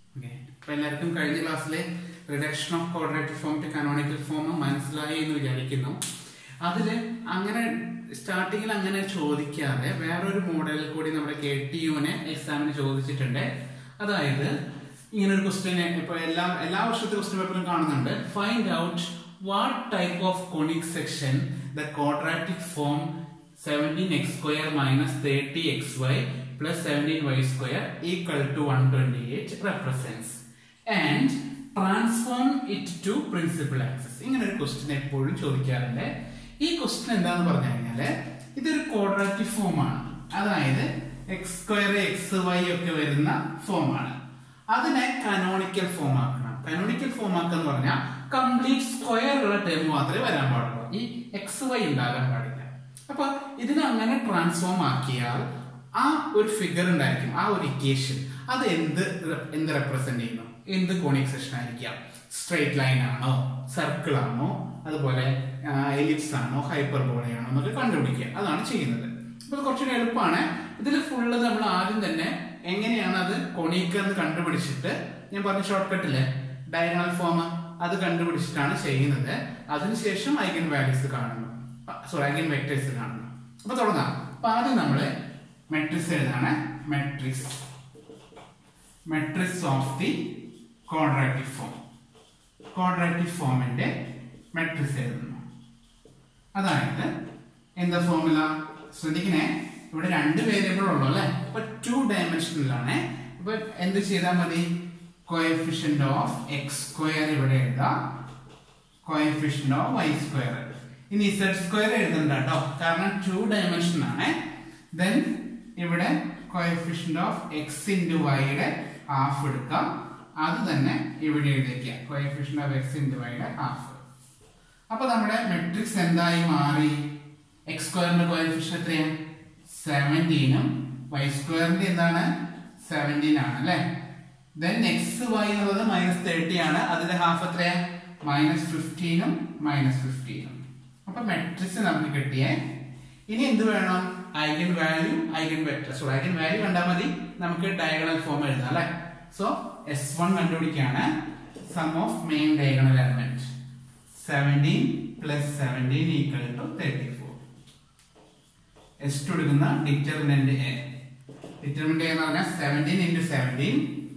Okay അപ്പൊ എല്ലാവർക്കും കഴിഞ്ഞ ക്ലാസ്സിലെ reduction of quadratic form to canonical form മനസ്സിലായി എന്ന് വിചാരിക്കുന്നു അതില് അങ്ങനെ സ്റ്റാർട്ടിങ്ങിൽ അങ്ങനെ ചോദിക്കാതെ വേറൊരു മോഡലിൽ കൂടി നമ്മുടെ കെ ടി യുവിനെ എക്സാമിന് ചോദിച്ചിട്ടുണ്ട് അതായത് ഇങ്ങനെ ഒരു ക്വസ്റ്റ്യൻ ഇപ്പൊ എല്ലാ എല്ലാ വർഷത്തെ ക്വസ്റ്റ്യൻ പേപ്പറും കാണുന്നുണ്ട് find out what type of conic section the quadratic form 17x square minus 30xy plus 17y square equal to 128 represents and transform it to principal axis ഇങ്ങനെ ഒരു ക്വസ്റ്റ്യൻ എപ്പോഴും ചോദിക്കാറുണ്ട് ഈ ക്വസ്റ്റ്യൻ എന്താന്ന് പറഞ്ഞു കഴിഞ്ഞാല് ഇതൊരു ക്വാഡ്രാറ്റിക് ഫോം ആണ് അതായത് എക്സ് സ്ക്വയർ എക്സ് വൈ ഒക്കെ വരുന്ന ഫോം ആണ് അതിനെ കനോണിക്കൽ ഫോം ആക്കണം കനോണിക്കൽ ഫോം ആക്കുക എന്ന് പറഞ്ഞാൽ കംപ്ലീറ്റ് സ്ക്വയർ ഉള്ള ടേം മാത്രമേ വരാൻ പാടുള്ളൂ ഈ എക്സ് വൈ ഉണ്ടാകാൻ പാടില്ല അപ്പൊ ഇതിനെ അങ്ങനെ ട്രാൻസ്ഫോം ആക്കിയാൽ ആ ഒരു ഫിഗർ ഉണ്ടായിരിക്കും ആ ഒരു ഇക്വേഷൻ അത് എന്ത് റെ- എന്ത് റെപ്രസെന്റ് ചെയ്യുന്നു എന്ത് കോണിക് സെക്ഷൻ ആയിരിക്കാം സ്ട്രേറ്റ് ലൈൻ ആണോ സർക്കിൾ ആണോ അതുപോലെ എലിപ്സ് ആണോ ഹൈപ്പർബോളയാണോ എന്നൊക്കെ കണ്ടുപിടിക്കുക അതാണ് ചെയ്യുന്നത് അപ്പൊ ഇത് കുറച്ചുകൂടി എളുപ്പമാണ് ഇതിൽ ഫുള്ള് നമ്മൾ ആദ്യം തന്നെ എങ്ങനെയാണ് അത് കൊണീക്ക് എന്ന് കണ്ടുപിടിച്ചിട്ട് ഞാൻ പറഞ്ഞ ഷോർട്ട് കട്ടില്ലേ ഡയഗണൽ ഫോം അത് കണ്ടുപിടിച്ചിട്ടാണ് ചെയ്യുന്നത് അതിനുശേഷം ഐഗൻ വാല്യൂസ് കാണുന്നു സോറി ഐഗൻ വെക്ടേഴ്സ് കാണുന്നു അപ്പൊ തുടങ്ങാം അപ്പൊ ആദ്യം നമ്മള് മെട്രിക്സ് എഴുതാണ് matrix matrix of the quadratic form quadratic ഫോമിന്റെ മെട്രിക്സ് എഴുതുന്നു അതായത് എന്താ ഫോർമുല ശ്രദ്ധിക്കണേ ഇവിടെ രണ്ട് വേരിയബിൾ ഉള്ളു അല്ലെ അപ്പൊ ടു ഡയമെൻഷനിലാണ് അപ്പൊ എന്ത് ചെയ്താൽ മതി കോയഫിഷ്യന്റ് ഓഫ് എക്സ് സ്ക്വയർ ഇവിടെ എഴുതാം കോയഫിഷ്യന്റ് ഓഫ് വൈ സ്ക്വയർ ഇനി സെഡ് സ്ക്വയർ എഴുതണ്ട കേട്ടോ കാരണം ടു ഡയമെൻഷൻ ആണ് ദെൻ ഇവിടെ കോയഫിഷ്യന്റ് ഓഫ് എക്സ് ഇൻറ്റു വൈയുടെ ഹാഫ് എടുക്കാം അത് തന്നെ ഇവിടെ എഴുതിക്കുക കോയഫിഷ്യന്റ് ഓഫ് എക്സ് ഇൻറ്റു വൈയുടെ ഹാഫ് അപ്പൊ നമ്മുടെ മെട്രിക്സ് എന്തായി മാറി എക്സ് സ്ക്വയറിന്റെ കോയഫിഷ്യൻ എത്രയാണ് സെവൻറ്റീനും വൈ സ്ക്വയറിന്റെ എന്താണ് സെവൻറ്റീൻ ആണ് അല്ലെ ദെൻ എക്സ് വൈ എന്നുള്ളത് മൈനസ് തേർട്ടി ആണ് അതിന്റെ ഹാഫ് എത്രയാ മൈനസ് ഫിഫ്റ്റീനും മൈനസ് ഫിഫ്റ്റീനും അപ്പൊ മെട്രിക്സ് നമുക്ക് കിട്ടിയേ ഇനി എന്ത് വേണം eigen value eigen vector so eigen value കണ്ടാൽ മതി നമുക്ക് ഡയഗണൽ ഫോം എഴുതാം അല്ലെ സോ എസ് വൺ കണ്ടുപിടിക്കാണ് sum of main diagonal element seventeen plus seventeen equal to thirty four S two എടുക്കുന്ന ഡിറ്റർമിനന്റ് എ ഡിറ്റർമിനന്റ് എന്ന് പറഞ്ഞാൽ seventeen into seventeen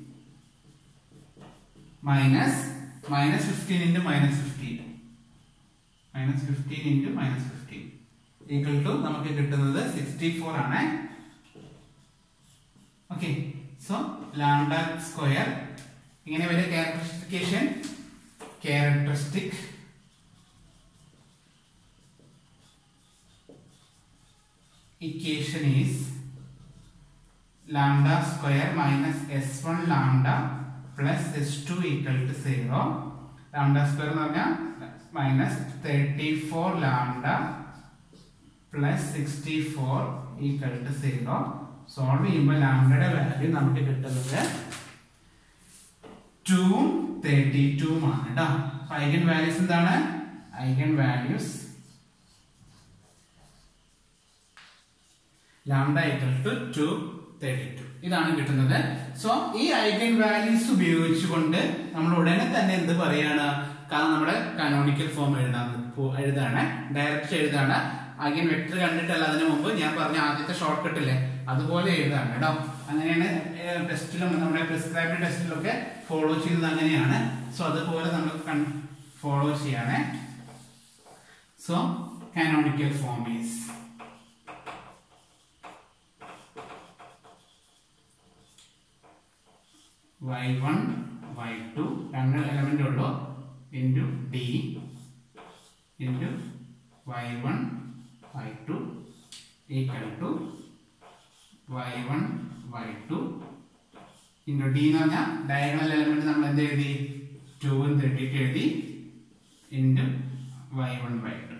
minus minus fifteen into minus fifteen minus fifteen into minus fifteen equal to നമുക്ക് കിട്ടുന്നത് sixty four ആണ് okay so lambda square ഇങ്ങനെ വലിയ ക്യാരക്ടറിസ്റ്റിക്കേഷൻ characteristic equation is lambda square minus s1 lambda plus s2 equal to 0 lambda square എന്ന് പറഞ്ഞാൽ minus 34 lambda plus 64 equal to 0 solve ചെയ്യുമ്പോൾ ലാംഡയുടെ value നമുക്ക് കിട്ടുന്നത് ടൂവും തേർട്ടി ടൂവും ആണ് കേട്ടോ ഐഗൻ വാല്യൂസ് എന്താണ് eigen values lambda equal to two thirty two ഇതാണ് കിട്ടുന്നത് സോ ഈ ഐഗൻ വാല്യൂസ് ഉപയോഗിച്ചുകൊണ്ട് നമ്മൾ ഉടനെ തന്നെ എന്ത് പറയാണ് കാരണം നമ്മുടെ കനോണിക്കൽ ഫോം എഴുതാൻ പോ- എഴുതാണ് ഡയറക്റ്റ് എഴുതാണ് ഐഗൻ വെക്ടർ കണ്ടിട്ടല്ല അതിനു മുമ്പ് ഞാൻ പറഞ്ഞ ആദ്യത്തെ ഷോർട്ട് കട്ടില്ലേ അതുപോലെ എഴുതാണ് കേട്ടോ അങ്ങനെയാണ് ടെസ്റ്റിലും നമ്മുടെ പ്രിസ്ക്രൈബ് ടെസ്റ്റിലൊക്കെ ഫോളോ ചെയ്യുന്നത് അങ്ങനെയാണ് സോ അതുപോലെ നമ്മൾ ഫോളോ ചെയ്യാണ് so canonical form is Y one y to രണ്ട് എലമെന്റ് ഉള്ളൂ into D into y one y two equal to y one y two into D എന്ന് പറഞ്ഞാൽ ഡയഗണൽ എലമെന്റ് നമ്മൾ എന്ത് എഴുതി ടൂവും തേർട്ടിക്ക് എഴുതി into y one y two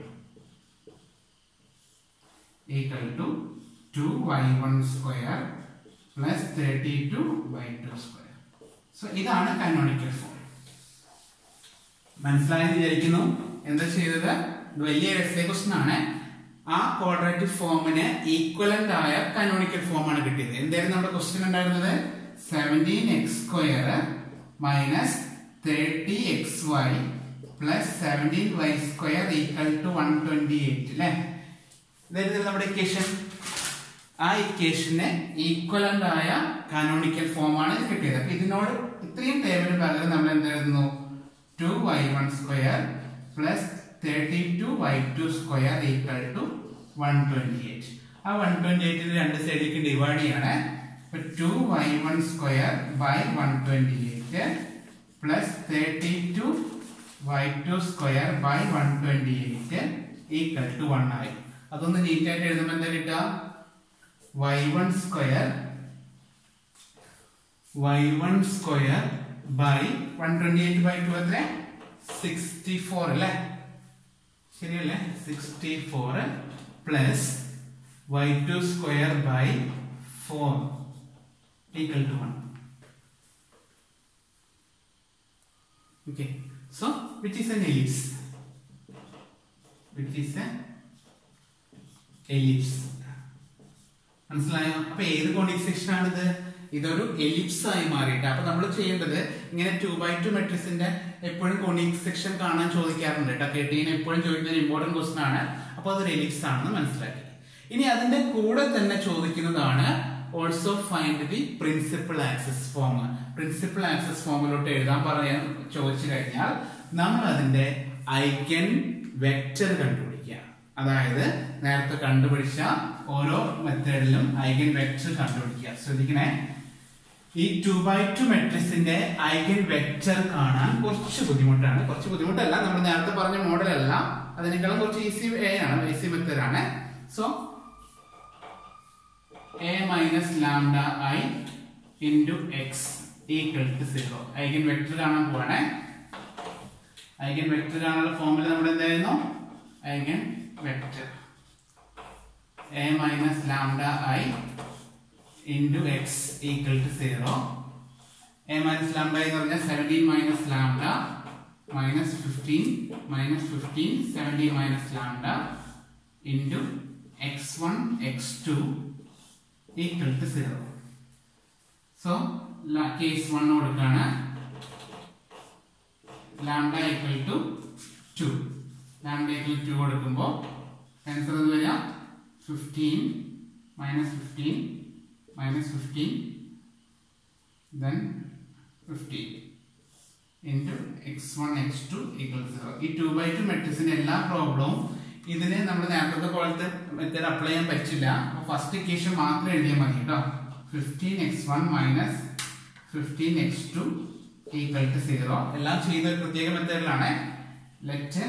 equal to two y one square plus thirty two y two square so ഇതാണ് canonical form മനസ്സിലായെന്ന് വിചാരിക്കുന്നു എന്താ ചെയ്തത് ഇത് വലിയ എസ്സേ ക്വസ്റ്റൻ ആണ് ആ ക്വാഡ്രാറ്റിക് ഫോമിന് ഈക്വലന്റ് ആയ കാനോണിക്കൽ ഫോം ആണ് കിട്ടിയത് എന്തായിരുന്നു നമ്മുടെ ക്വസ്റ്റ്യൻ ഉണ്ടായിരുന്നത് seventeen x square minus thirty x y plus seventeen y square equal to one twenty eight അല്ലേ ഇതായിരുന്നു നമ്മുടെ ഇക്വേഷൻ ആ ഇക്വേഷന് ഈക്വലന്റ് ആയ കാനോണിക്കൽ ഫോം ആണ് ഇത് കിട്ടിയത് അപ്പൊ ഇതിനോട് ഇത്രയും ടേബിളിന് പകരം നമ്മൾ എന്ത് എഴുതുന്നു two y one square plus thirty two y two square equal to one twenty eight ആ വൺ ട്വന്റി എയ്റ്റിന് രണ്ട് സൈഡിലേക്ക് ഡിവൈഡ് ചെയ്യണേ അപ്പൊ two y one square by one twenty eight plus thirty two y two square by one twenty eight equal to one ആയി അതൊന്ന് നീറ്റായിട്ട് എഴുതുമ്പോൾ എന്താ കിട്ടുക y one square y one square by one twenty eight by two എത്ര sixty four അല്ലേ ശരിയല്ലേ sixty four plus y two square by four equal to one Okay, so which is an ellipse? Which is an ellipse? മനസ്സിലായോ അപ്പൊ ഏത് conic section ആണിത് ഇതൊരു ellipse ആയി മാറിയിട്ട് അപ്പൊ നമ്മൾ ചെയ്യേണ്ടത് ഇങ്ങനെ ടു ബൈ ടു മെട്രിക്സിന്റെ എപ്പോഴും കോണിക് സെക്ഷൻ കാണാൻ ചോദിക്കാറുണ്ട് കേട്ടോ കേട്ടീന് എപ്പോഴും ചോദിക്കുന്ന ഇമ്പോർട്ടന്റ് ക്വസ്റ്റൻ ആണ് അപ്പൊ അതൊരു എലിപ്സ് ആണെന്ന് മനസ്സിലാക്കി ഇനി അതിന്റെ കൂടെ തന്നെ ചോദിക്കുന്നതാണ് also find the principal axes form principal axes ഫോമിലോട്ട് എഴുതാൻ പറയാൻ ചോദിച്ചു കഴിഞ്ഞാൽ നമ്മൾ അതിന്റെ ഐഗൻ വെക്റ്റർ കണ്ടുപിടിക്കുക അതായത് നേരത്തെ കണ്ടുപിടിച്ച ഓരോ മെത്തേഡിലും ഐഗൻ വെക്റ്റർ കണ്ടുപിടിക്കുക ശ്രദ്ധിക്കണേ ഈ ടു ബൈ ടു മെട്രിക്സിന്റെ ഐഗൻ വെക്റ്റർ കാണാൻ കുറച്ച് ബുദ്ധിമുട്ടാണ് കുറച്ച് ബുദ്ധിമുട്ടല്ല നമ്മൾ നേരത്തെ പറഞ്ഞ മോഡൽ അല്ല അതിനേക്കാളും കുറച്ച് ഈസി ആണ് ഈസി മെത്തേഡ് ആണ് so A minus lambda I into x equal to zero eigen vector കാണാൻ പോവാണേ ഐഗൻ വെക്റ്റർ കാണാനുള്ള ഫോമിൽ നമ്മൾ എന്തായിരുന്നു eigen vector A minus lambda I into x equal to zero A minus lambda എന്ന് പറഞ്ഞാൽ seventeen minus lambda minus fifteen minus fifteen seventeen minus lambda into x one x two equal to zero so case one കൊടുക്കാണ് lambda equal to two lambda equal to കൊടുക്കുമ്പോൾ answer എന്ന് വരിക fifteen minus fifteen minus fifteen then fifteen into x one x two equal zero ഈ two by two മെട്രിക്സിന്റെ എല്ലാ പ്രോബ്ലവും ഇതിന് നമ്മൾ നേരത്തെ പോലത്തെ മെത്തേഡ് അപ്ലൈ ചെയ്യാൻ പറ്റില്ല അപ്പോൾ ഫസ്റ്റ് ഇക്വേഷൻ മാത്രം എഴുതിയാൽ മതി കേട്ടോ fifteen x one minus fifteen x two equal to zero എല്ലാം ചെയ്യുന്ന ഒരു പ്രത്യേക മെത്തേഡിലാണ് let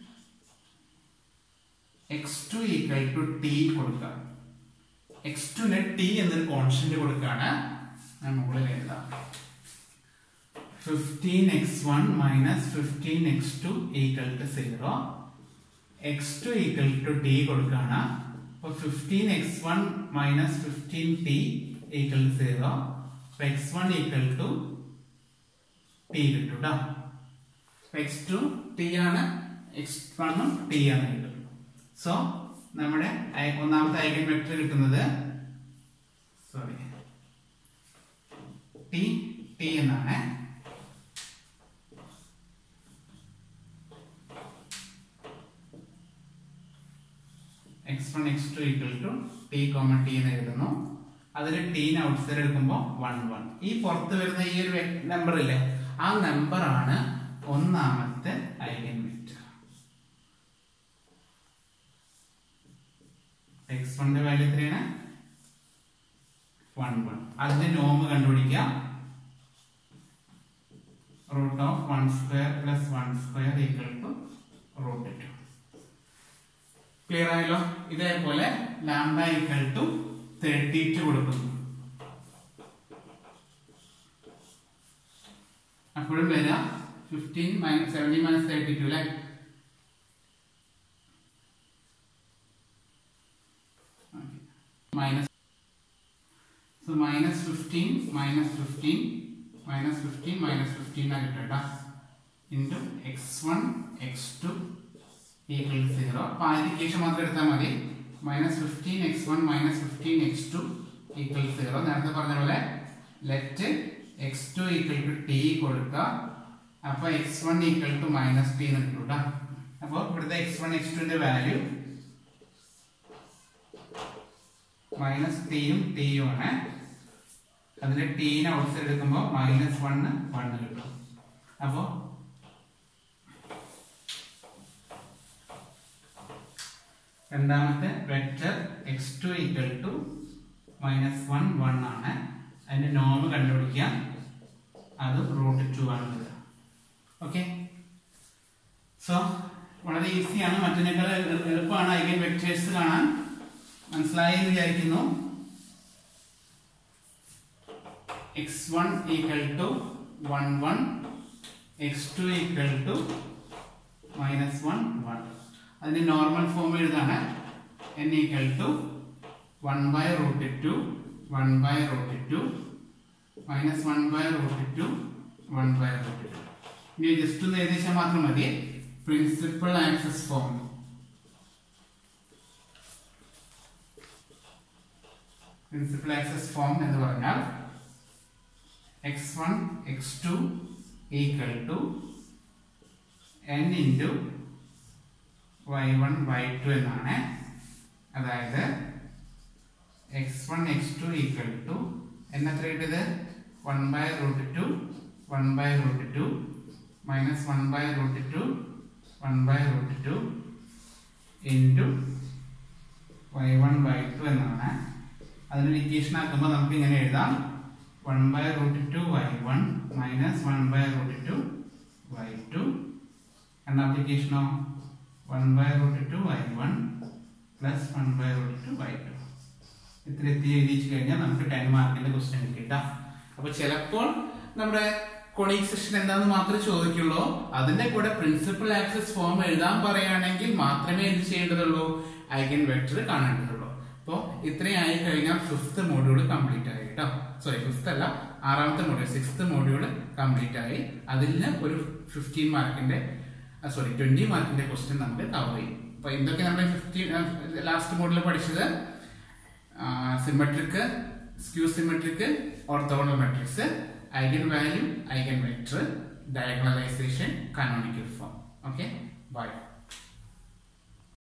x two equal to t കൊടുക്കുക എക്സ് ടുന് ടി എന്നൊരു കോൺസ്റ്റന്റ് കൊടുക്കുകയാണ് ഞാൻ മുകളിൽ എഴുതാം fifteen x one minus fifteen x two equal to zero x two equal to t കൊടുക്കുകയാണ് അപ്പോൾ fifteen x one minus fifteen t equal to zero അപ്പോൾ x one equal to t കിട്ടും കേട്ടോ എക്സ് ടു ടി ആണ് x വണ്ണും t ആണ് കിട്ടും so നമ്മുടെ ഐ- ഒന്നാമത്തെ ഐഗൻ വെക്ടർ കിട്ടുന്നത് സോറി ടി ടി എന്നാണ് x one x two equal to t common t എന്ന് എഴുതുന്നു അതിൽ ടീന് ഔട്ട് സൈഡ് എടുക്കുമ്പോൾ വൺ വൺ ഈ പുറത്ത് വരുന്ന ഈ ഒരു നമ്പർ ഇല്ലേ ആ നമ്പർ ആണ് ഒന്നാമത്തെ ഐഗൻ വെക്ടർ എക്സ് വണ്ണിന്റെ വാല്യൂ എത്രയാണ് വൺ വൺ അതിന്റെ നോമ് കണ്ടുപിടിക്കാം root of one square plus one square equal to root two clear ആയല്ലോ ഇതേപോലെ lambda equal to thirty two കൊടുക്കുന്നു അപ്പോഴും വരിക fifteen minus seventeen minus thirty two അല്ലേ minus so minus 15 minus 15 minus 15 minus 15 ആണ് കിട്ടുക into x one x two equal zero അപ്പോൾ ആദ്യക്കേഷൻ മാത്രം എടുത്താൽ മതി minus fifteen x one minus fifteen x two equal zero നേരത്തെ പറഞ്ഞ പോലെ let x two equal to t കൊടുക്കുക അപ്പൊ x one equal to minus t എന്ന് കിട്ടും കേട്ടോ അപ്പോൾ ഇവിടുത്തെ എക്സ് വൺ എക്സ് ടുവിന്റെ വാല്യൂ മൈനസ് ടിയും ടിയും ആണ് അതിന്റെ ടീനെ ഔട്ട് സൈഡ് എടുക്കുമ്പോൾ മൈനസ് വണ്ണ് വണ്ണ് കിട്ടും അപ്പോൾ രണ്ടാമത്തെ vector X two equal to minus one one ആണ് അതിന്റെ നോമ് കണ്ടുപിടിക്കാം അത് റൂട്ട് ടു ആണ് വരിക ഓക്കെ സോ വളരെ ഈസിയാണ് മറ്റതിനേക്കാൾ എളു- എളുപ്പമാണ് ഐഗൻ വെക്ടേഴ്സ് കാണാൻ മനസ്സിലായി എന്ന് വിചാരിക്കുന്നു x one equal to one one x two equal to minus one one അതിന്റെ നോർമൽ ഫോം എഴുതാണ് N equal to one by root two one by root two minus one by root two one by root two ഇനി just ഒന്ന് എഴുതിച്ചാൽ മാത്രം മതി principal axes form principal axes form എന്ന് പറഞ്ഞാൽ x one x two equal to N into y one y two എന്നാണ് അതായത് X one x two equal to എന്നത്ര കിട്ടിയത് one by root two one by root two minus one by root two one by root two into y one y two എന്നാണ് അതിനൊരു equation ആക്കുമ്പോൾ നമുക്ക് ഇങ്ങനെ എഴുതാം one by root two y one minus one by root two y two രണ്ടാമത്തെ ഇക്വേഷനോ one by root two y one plus one by root two y two ഇത്ര എത്തി എഴുതിച്ചു കഴിഞ്ഞാൽ നമുക്ക് ടെൻ മാർക്കിന്റെ ക്വസ്റ്റ്യൻ കിട്ടാം അപ്പൊ ചിലപ്പോൾ നമ്മുടെ കൊണീക് സെക്ഷൻ എന്താന്ന് മാത്രമേ ചോദിക്കുള്ളൂ അതിന്റെ കൂടെ പ്രിൻസിപ്പൽ ആക്സസ് ഫോം എഴുതാൻ പറയുകയാണെങ്കിൽ മാത്രമേ എന്ത് ചെയ്യേണ്ടതുള്ളൂ ഐഗൻ വെക്ടർ കാണേണ്ടതുള്ളൂ അപ്പോൾ ഇത്രയും ആയി കഴിഞ്ഞാൽ ഫിഫ്ത്ത് മോഡ്യൂൾ കംപ്ലീറ്റ് ആയി കേട്ടോ സോറി ഫിഫ്ത്ത് അല്ല ആറാമത്തെ മോഡ്യൂൾ സിക്സ്ത് മോഡ്യൂൾ കംപ്ലീറ്റ് ആയി അതിന് ഒരു ഫിഫ്റ്റീൻ മാർക്കിന്റെ സോറി ട്വന്റി മാർക്കിന്റെ ക്വസ്റ്റ്യൻ നമുക്ക് കവർ ചെയ്യും അപ്പൊ എന്തൊക്കെ നമ്മൾ ഫിഫ്റ്റീൻ ലാസ്റ്റ് മോഡലിൽ പഠിച്ചത് symmetric skew symmetric orthogonal matrix eigen value eigen vector diagonalization canonical form okay by